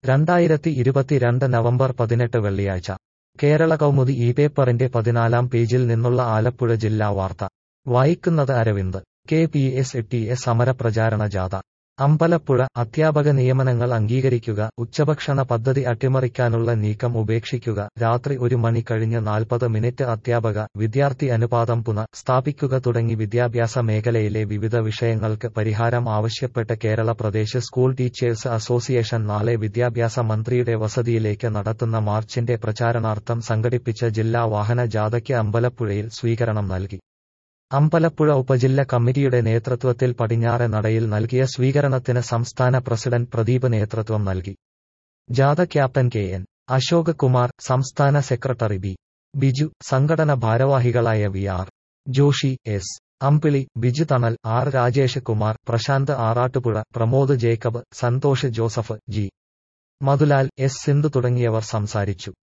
രണ്ടായിരത്തി ഇരുപത്തിരണ്ട് നവംബർ പതിനെട്ട് വെള്ളിയാഴ്ച കേരള കൗമുദി ഈ പേപ്പറിന്റെ പതിനാലാം പേജിൽ നിന്നുള്ള ആലപ്പുഴ ജില്ലാ വാർത്ത വായിക്കുന്നത് Aravind K P S T S സമരപ്രചാരണ ജാഥ അമ്പലപ്പുഴ അധ്യാപക നിയമനങ്ങൾ അംഗീകരിക്കുക ഉച്ചഭക്ഷണ പദ്ധതി അട്ടിമറിക്കാനുള്ള നീക്കം ഉപേക്ഷിക്കുക രാത്രി ഒരു മണി കഴിഞ്ഞ് നാൽപ്പത് മിനിറ്റ് അധ്യാപക വിദ്യാർത്ഥി അനുപാതം പുന സ്ഥാപിക്കുക തുടങ്ങി വിദ്യാഭ്യാസ മേഖലയിലെ വിവിധ വിഷയങ്ങൾക്ക് പരിഹാരം ആവശ്യപ്പെട്ട് Kerala Pradesh school teachers association നാളെ വിദ്യാഭ്യാസ മന്ത്രിയുടെ വസതിയിലേക്ക് നടത്തുന്ന മാർച്ചിന്റെ പ്രചാരണാർത്ഥം സംഘടിപ്പിച്ച ജില്ലാ വാഹന ജാഥയ്ക്ക് അമ്പലപ്പുഴയിൽ സ്വീകരണം നൽകി അമ്പലപ്പുഴ ഉപജില്ല കമ്മിറ്റിയുടെ നേതൃത്വത്തിൽ പടിഞ്ഞാറെ നടയിൽ നൽകിയ സ്വീകരണത്തിന് സംസ്ഥാന പ്രസിഡന്റ് പ്രദീപ് നേതൃത്വം നൽകി ജാഥ captain K N Ashok Kumar സംസ്ഥാന സെക്രട്ടറി ബി ബിജു സംഘടന ഭാരവാഹികളായ V R Joshi S Ambili Biju Thanal R Rajesh Kumar Prashanth Arattupuzha Pramod Jacob Santhosh Joseph G Madhulal S Sindhu തുടങ്ങിയവർ സംസാരിച്ചു